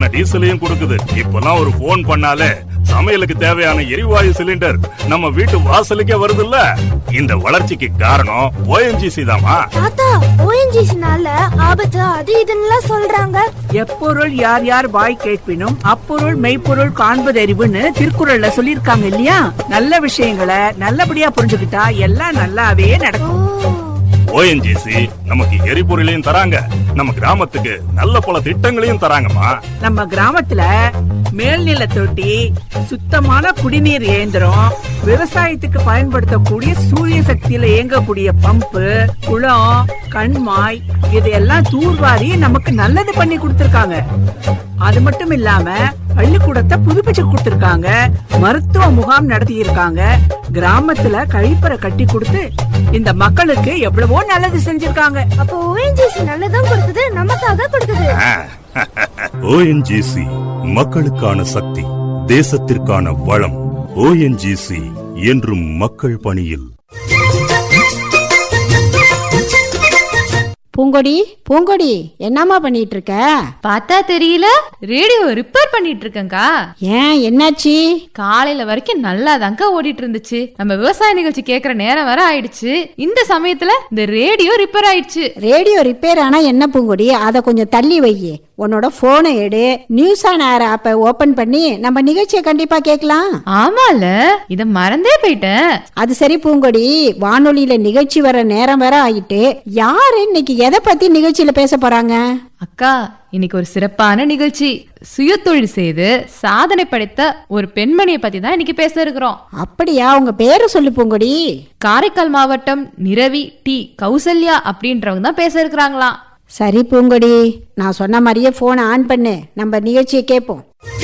தேவையான டீசலையும் கொடுக்குது இப்பெல்லாம் ஒரு ஃபோன் பண்ணாலே சமையலுக்கு தேவையான எரிவாயு சிலிண்டர் நம்ம வீட்டு வாசலுக்கே வருதுல்ல இந்த வளர்ச்சிக்கு காரணம் ஓஎன்ஜிசி தாமா தாத்தா ஓஎன்ஜிசினால ஆபத்து அது இதுன்னு சொல்றாங்க எப்பொருள் யார் யார் வாய் கேட்பினும் அப்பொருள் மெய்ப்பொருள் காண்பதறிவுன்னு திருக்குறள்ல சொல்லியிருக்காங்க இல்லையா நல்ல விஷயங்களை நல்லபடியா புரிஞ்சுக்கிட்டா எல்லாம் நல்லாவே ஓ நடக்கும் ஓஎன்ஜிசி நமக்கு எரிபொருளையும் தராங்க நம்ம கிராமத்துக்கு நல்ல பல திட்டங்களையும் தராங்கம்மா நம்ம கிராமத்துல மேல்நில தொட்டி சுத்தமான குடிநீர் இயந்திரம் விவசாயத்துக்கு பயன்படுத்தக்கூடிய சூரிய சக்தியில இயங்கக்கூடிய பம்பு குளம் கண்மாய் இதையெல்லாம் தூர்வாரி நமக்கு நல்லது பண்ணி கொடுத்திருக்காங்க அது மட்டும் இல்லாம பள்ளிக்கூடத்தை புதுப்பிச்சு கொடுத்திருக்காங்க மருத்துவ முகாம் நடத்தி இருக்காங்க கிராமத்துல கழிப்பறை கட்டி கொடுத்து இந்த மக்களுக்கு எவ்வளவோ நல்லது செஞ்சிருக்காங்க அப்போ ஓஎன்ஜிசி நல்லதும் கொடுக்குது நமக்காக கொடுக்குது ஓஎன்ஜிசி மக்களுக்கான சக்தி தேசத்திற்கான வளம் ஓஎன்ஜிசி என்றும் மக்கள் பணியில் பூங்கொடி பூங்கொடி என்னம்மா பண்ணிட்டு இருக்க பார்த்தா தெரியல ரேடியோ ரிப்பேர் பண்ணிட்டு இருக்கேன்க்கா ஏன் என்னாச்சு காலையில வரைக்கும் நல்லா ஓடிட்டு இருந்துச்சு நம்ம விவசாய நிகழ்ச்சி கேக்குற நேரம் வர ஆயிடுச்சு இந்த சமயத்துல இந்த ரேடியோ ரிப்பேர் ஆயிடுச்சு ரேடியோ ரிப்பேர் ஆனா என்ன பூங்கொடி அதை கொஞ்சம் தள்ளி வை உன்னோட போனை எடு நியூஸ் ஆன் ஏர் ஆப்பை ஓபன் பண்ணி நம்ம நிகழ்ச்சியை கண்டிப்பா கேட்கலாம் ஆமால இத மறந்தே போயிட்டேன் அது சரி பூங்கொடி வானொலியில நிகழ்ச்சி வர நேரம் வேற ஆயிட்டு யாரு இன்னைக்கு எதை பத்தி நிகழ்ச்சியில பேச போறாங்க அக்கா இன்னைக்கு ஒரு சிறப்பான நிகழ்ச்சி சுயதொழில் செய்து சாதனை படைத்த ஒரு பெண்மணியை பத்தி தான் இன்னைக்கு பேச இருக்கிறோம் அப்படியா உங்க பேரை சொல்லு பூங்கொடி காரைக்கால் மாவட்டம் நிரவி டி கௌசல்யா அப்படின்றவங்க தான் பேச இருக்கிறாங்களாம் சரி பூங்கொடி நான் சொன்ன மாதிரியே போனை ஆன் பண்ணு நம்ம நிகழ்ச்சியை கேட்போம்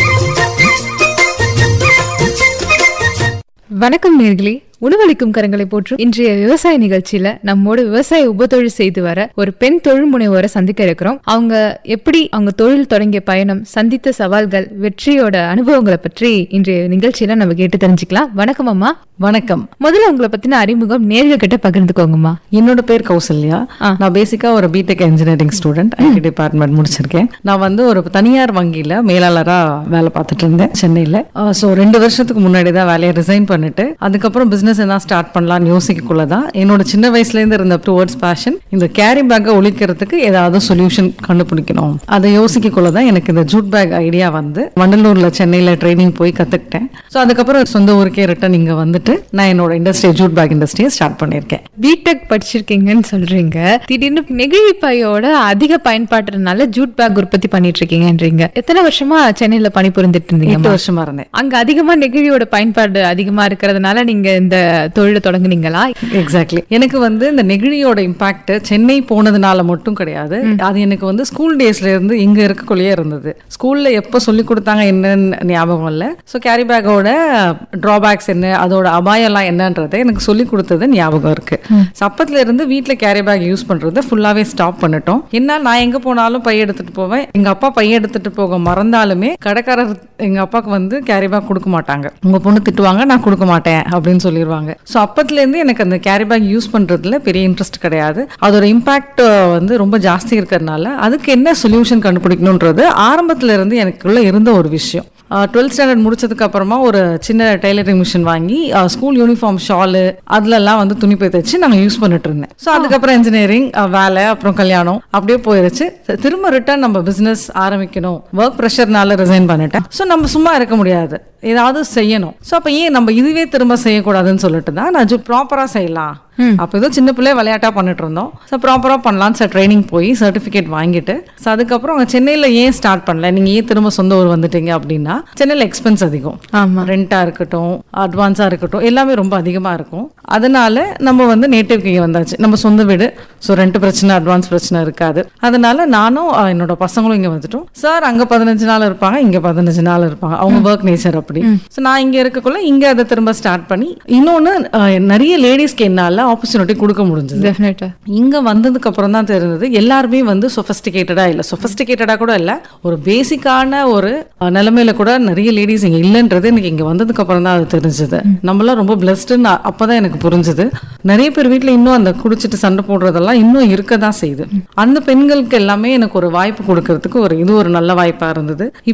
வணக்கம் நேர்களே உணவளிக்கும் கரங்களை போற்றும் இன்றைய விவசாய நிகழ்ச்சியில நம்மோட விவசாய உபத்தொழில் செய்து வர ஒரு பெண் தொழில் முனைவோரை சந்திக்க இருக்கிறோம் அவங்க எப்படி அவங்க தொழில் தொடங்கிய பயணம் சந்தித்த சவால்கள் வெற்றியோட அனுபவங்களை பற்றி இன்றைய நிகழ்ச்சியில நம்ம கேட்டு தெரிஞ்சுக்கலாம் வணக்கம் அம்மா வணக்கம் முதல்ல உங்களை பத்தின அறிமுகம் நேர்கள் கிட்ட பகிர்ந்துக்கோங்கம்மா என்னோட பேர் கௌசல்யா ஆ. நான் பேசிக்கா ஒரு B Tech engineering student IT department முடிச்சிருக்கேன் நான் வந்து ஒரு தனியார் வங்கியில மேலாளரா வேலை பார்த்துட்டு இருந்தேன் சென்னையில ஸோ ரெண்டு வருஷத்துக்கு முன்னாடி தான் வேலையை ரிசைன் பண்ணிட்டு அதுக்கப்புறம் பிசினஸ் என்ன ஸ்டார்ட் பண்ணலாம்னு யோசிக்கக்குள்ள தான் என்னோட சின்ன வயசுல இருந்து இருந்த டுவர்ட்ஸ் பேஷன் இந்த கேரி பேக்கை ஒழிக்கிறதுக்கு ஏதாவது சொல்யூஷன் கண்டுபிடிக்கணும் அதை யோசிக்கக்குள்ள தான் எனக்கு இந்த ஜூட் பேக் ஐடியா வந்து வண்டலூர்ல சென்னையில ட்ரைனிங் போய் கத்துக்கிட்டேன் ஸோ அதுக்கப்புறம் சொந்த ஊருக்கே ரிட்டன் இங்க வந்துட்டு நான் என்னோட இண்டஸ்ட்ரி ஜூட் பேக் இண்டஸ்ட்ரியை ஸ்டார்ட் பண்ணியிருக்கேன் பிடெக் படிச்சிருக்கீங்கன்னு சொல்றீங்க திடீர்னு நெகிழி பையோட அதிக பயன்பாட்டுனால ஜூட் பேக் உற்பத்தி பண்ணிட்டு இருக்கீங்கன்றீங்க எத்தனை வருஷமா சென்னையில பணிபுரிந்துட்டு எட்டு இருந்தீங்க வருஷமா இருந்தேன் அங்க அதிகமா நெகிழியோட பயன்பாடு அதிகமா இருக்கிறதுனால நீங்க இந்த தொழிலை தொடங்குனீங்களா எக்ஸாக்ட்லி எனக்கு வந்து இந்த நெகிழியோட இம்பாக்ட் சென்னை போனதுனால மட்டும் கிடையாது அது எனக்கு வந்து ஸ்கூல் டேஸ்ல இருந்து இங்க இருக்கக்குள்ளேயே இருந்தது ஸ்கூல்ல எப்போ சொல்லி கொடுத்தாங்க என்னன்னு ஞாபகம் இல்லை ஸோ கேரி பேக்கோட டிராபேக்ஸ் என்ன அதோட அபாயம்லாம் என்னன்றதை எனக்கு சொல்லி கொடுத்தது ஞாபகம் இருக்கு So, அப்பத்துல இருந்து வீட்டில் கேரி பேக் யூஸ் பண்றதை ஃபுல்லாவே ஸ்டாப் பண்ணிட்டோம் என்ன நான் எங்க போனாலும் பை எடுத்துட்டு போவேன் எங்க அப்பா பை எடுத்துட்டு போக மறந்தாலுமே கடைக்காரர் எங்க அப்பாவுக்கு வந்து கேரி பேக் கொடுக்க மாட்டாங்க உங்க பொண்ணு திட்டுவாங்க நான் கொடுக்க மாட்டேன் அப்படின்னு சொல்லிடுவாங்க ஸோ அப்பத்துல இருந்து எனக்கு அந்த கேரி பேக் யூஸ் பண்றதுல பெரிய இன்ட்ரெஸ்ட் கிடையாது அதோட இம்பாக்ட் வந்து ரொம்ப ஜாஸ்தி இருக்கிறதுனால அதுக்கு என்ன சொல்யூஷன் கண்டுபிடிக்கணுன்றது ஆரம்பத்துல இருந்து எனக்குள்ள இருந்த ஒரு விஷயம் டுவெல்த் ஸ்டாண்டர்ட் முடிச்சதுக்கு அப்புறமா ஒரு சின்ன டெய்லரிங் மிஷின் வாங்கி ஸ்கூல் யூனிஃபார்ம் ஷாலு அதுலலாம் வந்து துணி போய் தைச்சு நாங்கள் யூஸ் பண்ணிட்டு இருந்தேன் ஸோ அதுக்கப்புறம் இன்ஜினியரிங் வேலை அப்புறம் கல்யாணம் அப்படியே போயிருச்சு திரும்ப ரிட்டர்ன் நம்ம பிஸ்னஸ் ஆரம்பிக்கணும் ஒர்க் ப்ரெஷர்னால ரிசைன் பண்ணிட்டேன் ஸோ நம்ம சும்மா இருக்க முடியாது ஏதாவது செய்யணும் ஸோ அப்போ ஏன் நம்ம இதுவே திரும்ப செய்யக்கூடாதுன்னு சொல்லிட்டு தான் நான் ப்ராப்பராக செய்யலாம் அப்போ ஏதோ சின்ன பிள்ளை விளையாட்டா பண்ணிட்டு இருந்தோம் ஸோ ப்ராப்பராக பண்ணலாம் சார் ட்ரைனிங் போய் சர்டிஃபிகேட் வாங்கிட்டு ஸோ அதுக்கப்புறம் அங்கே சென்னையில் ஏன் ஸ்டார்ட் பண்ணல நீங்கள் ஏன் திரும்ப சொந்த ஊர் வந்துட்டீங்க அப்படின்னா சென்னையில் எக்ஸ்பென்ஸ் அதிகம் ஆமா ரெண்டாக இருக்கட்டும் அட்வான்ஸாக இருக்கட்டும் எல்லாமே ரொம்ப அதிகமாக இருக்கும் அதனால நம்ம வந்து நேட்டிவ்க்கு இங்கே வந்தாச்சு நம்ம சொந்த வீடு ஸோ ரெண்ட் பிரச்சனை அட்வான்ஸ் பிரச்சனை இருக்காது அதனால நானும் அஹ், என்னோட பசங்களும் இங்கே வந்துட்டோம் சார் அங்கே பதினஞ்சு நாள் இருப்பாங்க இங்கே பதினஞ்சு நாள் இருப்பாங்க அவங்க ஒர்க் நேச்சர் அப்படி ஸோ நான் இங்கே இருக்கக்குள்ள இங்கே அதை திரும்ப ஸ்டார்ட் பண்ணி இன்னொன்று நிறைய லேடிஸ்க்கு என்னால் ஆப்பர்ச்சுனிட்டி கொடுக்க முடிஞ்சது டெஃபினட்டா இங்க வந்ததுக்கு அப்புறம் தான் தெரிஞ்சது எல்லாருமே வந்து சொஃபஸ்டிகேட்டடா இல்ல சொஃபஸ்டிகேட்டடா கூட இல்ல ஒரு பேசிக்கான ஒரு அஹ், நிலைமையில கூட நிறைய லேடிஸ் இங்க இல்லைன்றது எனக்கு இங்க வந்ததுக்கு அப்புறம் தான் அது தெரிஞ்சது நம்மளாம் ரொம்ப பிளஸ்டுன்னு அப்பதான் எனக்கு புரிஞ்சுது நிறைய பேர் வீட்ல இன்னும் அந்த குடிச்சிட்டு சண்டை போடுறதெல்லாம் இன்னும் இருக்க தான் செய்யுது அந்த பெண்களுக்கு எல்லாமே எனக்கு ஒரு வாய்ப்பு கொடுக்கறதுக்கு ஒரு இது ஒரு நல்ல வாய்ப்பா இருந்தது